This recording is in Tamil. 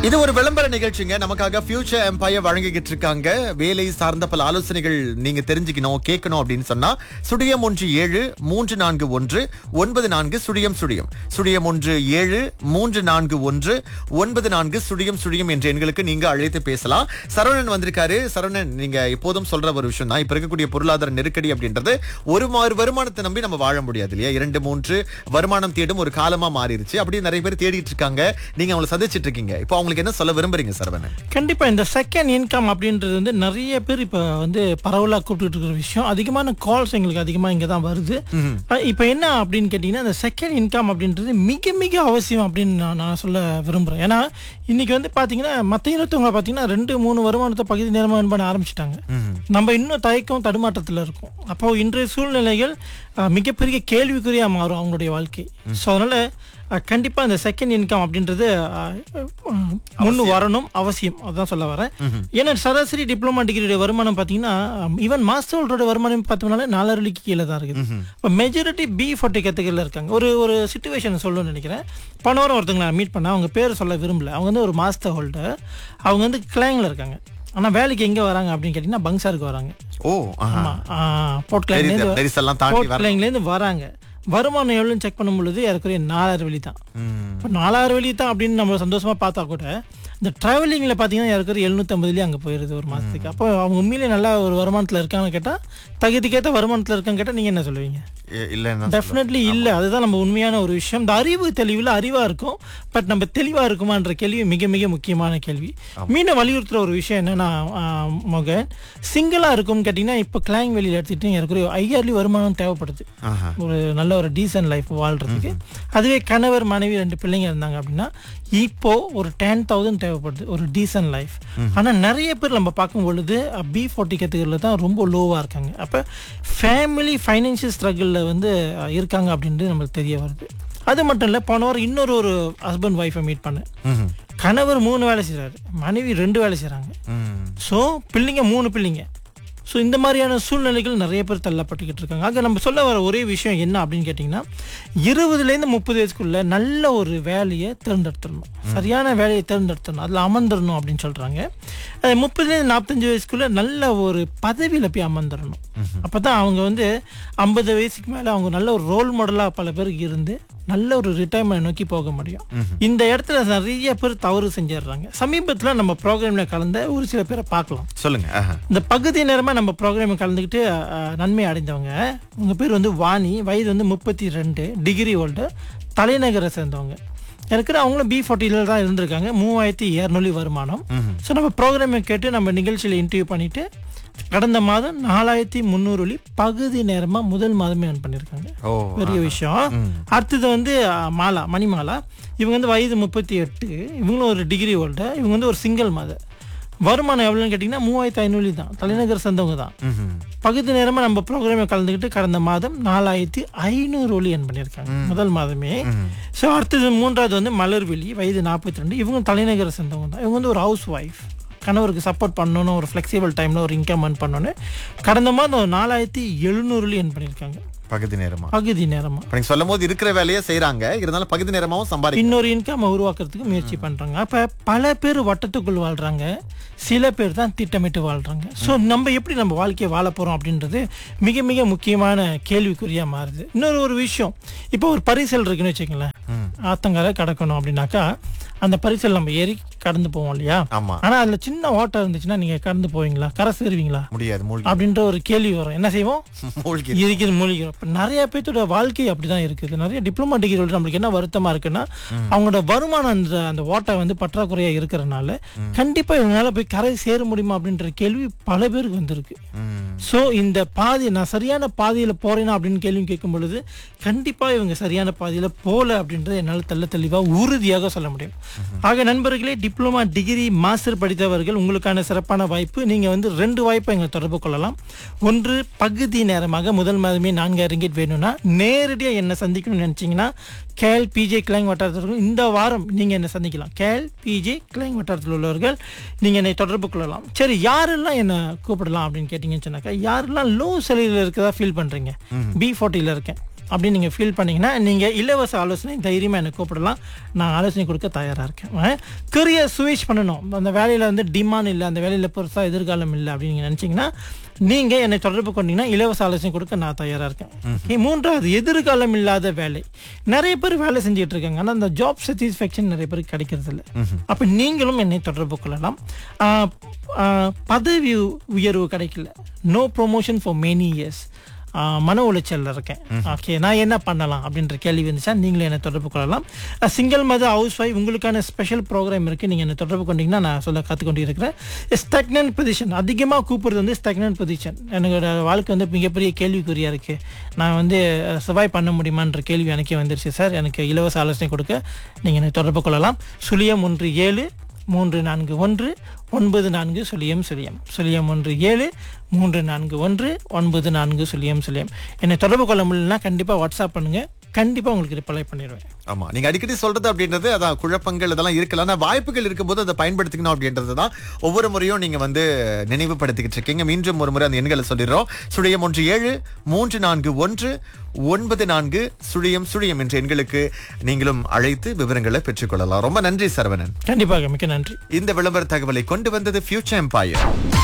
இது ஒரு விளம்பர நிகழ்ச்சிங்க நமக்காக ஃபியூச்சர் எம்பையர் வழங்கிக்கிட்டு இருக்காங்க வேலை சார்ந்த பல ஆலோசனைகள் நீங்க தெரிஞ்சுக்கணும் கேட்கணும் அப்படின்னு சொன்னா சுழியம் ஒன்று ஏழு மூன்று நான்கு ஒன்று ஒன்பது நான்கு சுழியம் சுழியம் சுழியம் ஒன்று ஏழு மூன்று நான்கு ஒன்று ஒன்பது நான்கு சுழியம் சுழியம் என்ற எண்களுக்கு நீங்க அழைத்து பேசலாம் சரவணன் வந்திருக்காரு சரவணன் நீங்க எப்போதும் சொல்ற ஒரு விஷயம் தான் இப்ப இருக்கக்கூடிய பொருளாதார நெருக்கடி அப்படின்றது ஒரு மாறு வருமானத்தை நம்பி நம்ம வாழ முடியாது இல்லையா இரண்டு மூன்று வருமானம் தேடும் ஒரு காலமா மாறிடுச்சு அப்படி நிறைய பேர் தேடிட்டு இருக்காங்க நீங்க அவங்களை சந்திச்சிட்டு இருக்கீங்க இப்போ அவங்களுக்கு என்ன சொல்ல விரும்புறீங்க சரவணன் கண்டிப்பா இந்த செகண்ட் இன்கம் அப்படின்றது வந்து நிறைய பேர் இப்ப வந்து பரவலா கூப்பிட்டு இருக்கிற விஷயம் அதிகமான கால்ஸ் எங்களுக்கு அதிகமா இங்க தான் வருது அஹ் இப்ப என்ன அப்படின்னு கேட்டீங்கன்னா இந்த செகண்ட் இன்கம் அப்படின்றது மிக மிக அவசியம் அப்படின்னு நான் நான் சொல்ல விரும்புறேன் ஏன்னா இன்னைக்கு வந்து பாத்தீங்கன்னா மத்த இனத்தவங்க பாத்தீங்கன்னா ரெண்டு மூணு வருமானத்தை பகுதி நேரமா earn பண்ண ஆரம்பிச்சிட்டாங்க நம்ம இன்னும் தயக்கம் தடுமாற்றத்துல இருக்கோம் அப்போ இன்றைய சூழ்நிலைகள் அஹ், மிகப்பெரிய கேள்விக்குறியா மாறும் அவங்களுடைய வாழ்க்கை ஸோ அதனால அஹ், கண்டிப்பா இந்த செகண்ட் இன்கம் அப்படின்றது அஹ், அஹ், முன்னு வரணும் அவசியம் அதான் சொல்ல வரேன் ஏன்னா சராசரி டிப்ளமா டிகிரியோட வருமானம் பார்த்தீங்கன்னா ஈவன் மாஸ்டர் ஹோல்டரோட வருமானம் பார்த்தோம்னாலே நாலரை வழிக்கு கீழே தான் இருக்குது இப்போ மெஜாரிட்டி பி ஃபார்ட்டி கேட்டகரியில் இருக்காங்க ஒரு ஒரு சுச்சுவேஷன் சொல்லணும்னு நினைக்கிறேன் போன வாரம் ஒருத்தங்க நான் மீட் பண்ணேன் அவங்க பேர் சொல்ல விரும்பல அவங்க வந்து ஒரு மாஸ்டர் ஹோல்டர் அவங்க வந்து கிளாங்கில் இருக்காங்க ஆனால் வேலைக்கு எங்கே வராங்க அப்படின்னு கேட்டிங்கன்னா பங்சாருக்கு வராங்க ஓ ஆஹா. ஆமாம் போர்ட் நெரிசல் கிளாங்லேருந்து நெரிசல்லாம் தாண்டி போர்ட் வர கிளாங்லேருந்து வராங்க வருமானம் எவ்வளோன்னு செக் பண்ணும் பொழுது ஏறக்குறைய நாலாயிரம் வழி தான் ம். இப்போ நாலாயிரம் வழி தான் அப்படின்னு நம்ம சந்தோஷமா பார்த்தா கூட இந்த டிராவலிங்கில் பார்த்தீங்கன்னா இருக்கிற எழுநூத்தம்பதுலேயே அங்கே போயிடுது ஒரு மாதத்துக்கு அப்போ அவங்க உண்மையிலே நல்லா ஒரு வருமானத்தில் இருக்காங்கன்னு கேட்டால் தகுதிக்கேற்ற வருமானத்தில் இருக்கான்னு கேட்டால் நீங்கள் என்ன சொல்லுவீங்க இ- இல்லைன்னா டெஃபினெட்லி இல்லை அதுதான் நம்ம உண்மையான ஒரு விஷயம் இந்த அறிவு தெளிவில் அறிவாக இருக்கும் பட் நம்ம தெளிவாக இருக்குமான்ற கேள்வி மிக மிக முக்கியமான கேள்வி மீண்டும் வலியுறுத்துற ஒரு விஷயம் என்னன்னா ஆஹ், மோகன் சிங்கிளாக இருக்கும்னு கேட்டிங்கன்னா இப்போ கிளாங் வெளியில் எடுத்துகிட்டு எனக்கு ஐயாயிரலி வருமானம் தேவைப்படுது ஆஹா. ஒரு நல்ல ஒரு டீசன்ட் லைஃப் வாழ்றதுக்கு அதுவே கணவர் மனைவி ரெண்டு பிள்ளைங்க இருந்தாங்க அப்படின்னா இப்போ ஒரு டென் தௌசண்ட் தேவைப்படுது ஒரு டீசன்ட் லைஃப் ஆனா நிறைய பேர் நம்ம பார்க்கும் பொழுது பி ஃபார்ட்டி கேட்டகரியில் தான் ரொம்ப லோவா இருக்காங்க அப்ப ஃபேமிலி ஃபைனான்சியல் ஸ்ட்ரகிளில் வந்து அஹ், இருக்காங்க அப்படின்றது நம்மளுக்கு தெரிய வருது அது மட்டும் இல்லை போன வாரம் இன்னொரு ஒரு ஹஸ்பண்ட் ஒய்ஃபை மீட் பண்ணேன் ம்ஹும். கணவர் மூணு வேலை செய்றாரு மனைவி ரெண்டு வேலை செய்றாங்க ம். ஸோ பிள்ளைங்க மூணு பிள்ளைங்க ஸோ இந்த மாதிரியான சூழ்நிலைகள் நிறைய பேர் தள்ளப்பட்டுக்கிட்டு இருக்காங்க ஆக நம்ம சொல்ல வர ஒரே விஷயம் என்ன அப்படின்னு கேட்டிங்கன்னா இருபதுலேருந்து முப்பது வயசுக்குள்ள நல்ல ஒரு வேலையை தேர்ந்தெடுத்துடணும் சரியான வேலையை தேர்ந்தெடுத்துடணும் அதில் அமர்ந்துடணும் அப்படின்னு சொல்கிறாங்க முப்பதுலேருந்து நாற்பத்தஞ்சு வயசுக்குள்ள நல்ல ஒரு பதவியில் போய் அமர்ந்துடணும் அப்போ தான் அவங்க வந்து ஐம்பது வயசுக்கு மேலே அவங்க நல்ல ஒரு ரோல் மாடலாக பல பேருக்கு இருந்து நல்ல ஒரு ரிட்டைர்மெண்ட் நோக்கி போக முடியும் இந்த இடத்துல நிறைய பேர் தவறு செஞ்சிடுறாங்க சமீபத்தில் நம்ம ப்ரோக்ராமில் கலந்த ஒரு சில பேரை பார்க்கலாம் சொல்லுங்க ஆஹா. இந்த பகுதி நேரமாக நம்ம ப்ரோக்ராம் கலந்துக்கிட்டு அஹ், நன்மை அடைந்தவங்க உங்கள் பேர் வந்து வாணி வயது வந்து முப்பத்தி ரெண்டு டிகிரி ஹோல்டர் தலைநகரை சேர்ந்தவங்க இருக்கிற அவங்களும் பி ஃபார்ட்டியில் தான் இருந்திருக்காங்க மூவாயிரத்தி இரநூறு வருமானம் ஸோ நம்ம ப்ரோக்ராமை கேட்டு நம்ம நிகழ்ச்சியில் இன்டர்வியூ பண்ணிட்டு கடந்த மாதம் நாலாயிரத்தி முந்நூறு வழி பகுதி நேரமாக முதல் மாதமே earn பண்ணியிருக்காங்க ஓ பெரிய விஷயம் அடுத்தது வந்து அஹ், மாலா மணிமாலா இவங்க வந்து வயது முப்பத்தி எட்டு இவங்களும் ஒரு டிகிரி ஹோல்டர் இவங்க வந்து ஒரு சிங்கிள் மதர் வருமானம் எவ்வளோன்னு கேட்டிங்கன்னா மூவாயிரத்தி ஐநூறு தான் தலைநகர் சேர்ந்தவங்க தான் ம்ஹும். பகுதி நேரமாக நம்ம ப்ரோக்ராமை கலந்துக்கிட்டு கடந்த மாதம் நாலாயிரத்தி ஐநூறு ஒளி என் பண்ணியிருக்காங்க முதல் மாதமே ஸோ அடுத்தது மூன்றாவது வந்து மலர்விழி வயது நாற்பத்தி ரெண்டு இவங்க தலைநகரை சேர்ந்தவங்க தான் இவங்க வந்து ஒரு ஹவுஸ் ஒய்ஃப் கணவருக்கு சப்போர்ட் பண்ணணும் ஒரு ஃப்ளெக்சிபிள் டைமில் ஒரு இன்கம் earn பண்ணணும் கடந்த மாதம் நாலாயிரத்தி எழுநூறுலி என் பண்ணியிருக்காங்க பகுதி நேரமா பகுதி நேரமாக இப்ப நீங்க சொல்லும் போது இருக்கிற வேலையை செய்யறாங்க இருந்தாலும் பகுதி நேரமாவும் சம்பாதிக்க இன்னொரு இன்கம் உருவாக்குறதுக்கு முயற்சி பண்றாங்க அப்ப பல பேர் வட்டத்துக்குள் வாழ்றாங்க சில பேர் தான் திட்டமிட்டு வாழ்றாங்க ஸோ நம்ம எப்படி நம்ம வாழ்க்கையை வாழ போறோம் அப்படின்றது மிக மிக முக்கியமான கேள்விக்குறியா மாறுது இன்னொரு ஒரு விஷயம் இப்போ ஒரு பரிசல் இருக்குன்னு வச்சுக்கங்களேன் ஆத்தங்கரை கடக்கணும் அப்படின்னாக்கா அந்த பரிசல் நம்ம ஏறி கடந்து போவோம் இல்லையா ஆமா ஆனா அதுல சின்ன ஓட்டம் இருந்துச்சுன்னா நீங்க கடந்து போவீங்களா கரை சேருவீங்களா முடியாது மூழ்கி அப்படின்ற ஒரு கேள்வி வரும் என்ன செய்வோம் மூழ்கி இருக்குது மூலிகிறோம் இப்போ நிறைய பேர்த்தோட வாழ்க்கை அப்படிதான் இருக்குது நிறைய டிப்ளமா டிகிரி நம்மளுக்கு என்ன வருத்தமா இருக்குன்னா அவங்களோட வருமானம் அந்த அந்த ஓட்டை வந்து பற்றாக்குறையா இருக்கிறனால கண்டிப்பா இவங்களால போய் கரை சேர முடியுமா அப்படின்ற கேள்வி பல பேருக்கு வந்திருக்கு ம். ஸோ இந்த பாதி நான் சரியான பாதையில போறேனா அப்படின்னு கேள்வி கேட்கும் பொழுது கண்டிப்பா இவங்க சரியான பாதையில போல அப்படின்றத என்னால் தெள்ள தெளிவா உறுதியாக சொல்ல முடியும் ஆக நண்பர்களே டிப்ளமா டிகிரி மாஸ்டர் படித்தவர்கள் உங்களுக்கான சிறப்பான வாய்ப்பு நீங்க வந்து ரெண்டு வாய்ப்பை எங்களை தொடர்பு கொள்ளலாம் ஒன்று பகுதி நேரமாக முதல் மாதமே நான்காயிரம் ரிங்கிட் வேணும்னா நேரடியாக என்ன சந்திக்கணும்னு நினைச்சீங்கன்னா கேல் பிஜே கிளைங் வட்டாரத்தில் இந்த வாரம் நீங்க என்ன சந்திக்கலாம் கேல் பிஜே கிளைங் வட்டாரத்தில் உள்ளவர்கள் நீங்க என்னை தொடர்பு கொள்ளலாம் சரி யாரெல்லாம் என்ன கூப்பிடலாம் அப்படின்னு கேட்டீங்கன்னு சொன்னாக்கா யாரெல்லாம் லோ சேலரியில் இருக்கதா ஃபீல் பண்றீங்க பி ஃபார்ட்டியில் இருக்கேன் அப்படின்னு நீங்கள் ஃபீல் பண்ணீங்கன்னா நீங்கள் இலவச ஆலோசனை தைரியமாக எனக்கு கூப்பிடலாம் நான் ஆலோசனை கொடுக்க தயாராக இருக்கேன் கரியர் சுவிச் பண்ணணும் அந்த வேலையில் வந்து டிமாண்ட் இல்லை அந்த வேலையில் பெருசாக எதிர்காலம் இல்லை அப்படின்னு நீங்கள் நினச்சிங்கன்னா நீங்கள் என்னை தொடர்பு கொண்டீங்கன்னா இலவச ஆலோசனை கொடுக்க நான் தயாராக இருக்கேன் Okay, மூன்றாவது எதிர்காலம் இல்லாத வேலை நிறைய பேர் வேலை செஞ்சுட்டு இருக்காங்க ஆனால் அந்த ஜாப் சாட்டிஸ்ஃபேக்ஷன் நிறைய பேருக்கு கிடைக்கிறது இல்லை அப்போ நீங்களும் என்னை தொடர்பு கொள்ளலாம் ஆஹ், ஆஹ், பதவி உயர்வு கிடைக்கல no promotion for many years மன உளைச்சல்ல இருக்கேன் ஓகே நான் என்ன பண்ணலாம் அப்படின்ற கேள்வி வந்துச்சா நீங்களும் என்னை தொடர்பு கொள்ளலாம் சிங்கிள் மதர் ஹவுஸ் ஒய்ஃப் உங்களுக்கான ஸ்பெஷல் ப்ரோக்ராம் இருக்கு நீங்க என்னை தொடர்பு கொண்டீங்கன்னா நான் சொல்ல கற்றுக்கொண்டு இருக்கிறேன் ஸ்டக்னன்ட் பொசிஷன் அதிகமாக கூப்பிடுறது வந்து ஸ்டக்னன்ட் பொசிஷன் என்னோட வாழ்க்கை வந்து மிகப்பெரிய கேள்விக்குறியா இருக்கு நான் வந்து சர்வைவ் பண்ண முடியுமான்ற கேள்வி எனக்கே வந்துருச்சு சார் எனக்கு இலவச ஆலோசனை கொடுக்க நீங்க என்னை தொடர்பு கொள்ளலாம் சுழியம் ஒன்று ஏழு மூன்று நான்கு ஒன்று ஒன்பது நான்கு சுழியம் சுழியம் சுழியம் ஒன்று ஏழு மூன்று நான்கு ஒன்று ஒன்பது நான்கு சுழியம் சுழியம் என்னை தொடர்பு கொள்ள முடியலன்னா கண்டிப்பாக வாட்ஸ்அப் பண்ணுங்க கண்டிப்பாக உங்களுக்கு ரிப்ளை பண்ணிடுவேன் ஆமா நீங்க அடிக்கடி சொல்றது அப்படின்றது அதான் குழப்பங்கள் இதெல்லாம் இருக்கலாம் ஆனா வாய்ப்புகள் இருக்கும்போது அதை பயன்படுத்திக்கணும் அப்படின்றது தான் ஒவ்வொரு முறையும் நீங்க வந்து நினைவுபடுத்திக்கிட்டு இருக்கீங்க மீண்டும் ஒரு முறை அந்த எண்களை சொல்லிடுறோம் சுழியம் ஒன்று ஏழு மூன்று நான்கு ஒன்று ஒன்பது நான்கு சுழியம் சுழியம் என்ற எண்களுக்கு நீங்களும் அழைத்து விவரங்களை பெற்றுக்கொள்ளலாம் ரொம்ப நன்றி சரவணன் கண்டிப்பாக மிக்க நன்றி இந்த விளம்பர தகவலை கொண்டு வந்தது ஃபியூச்சர் எம்பையர்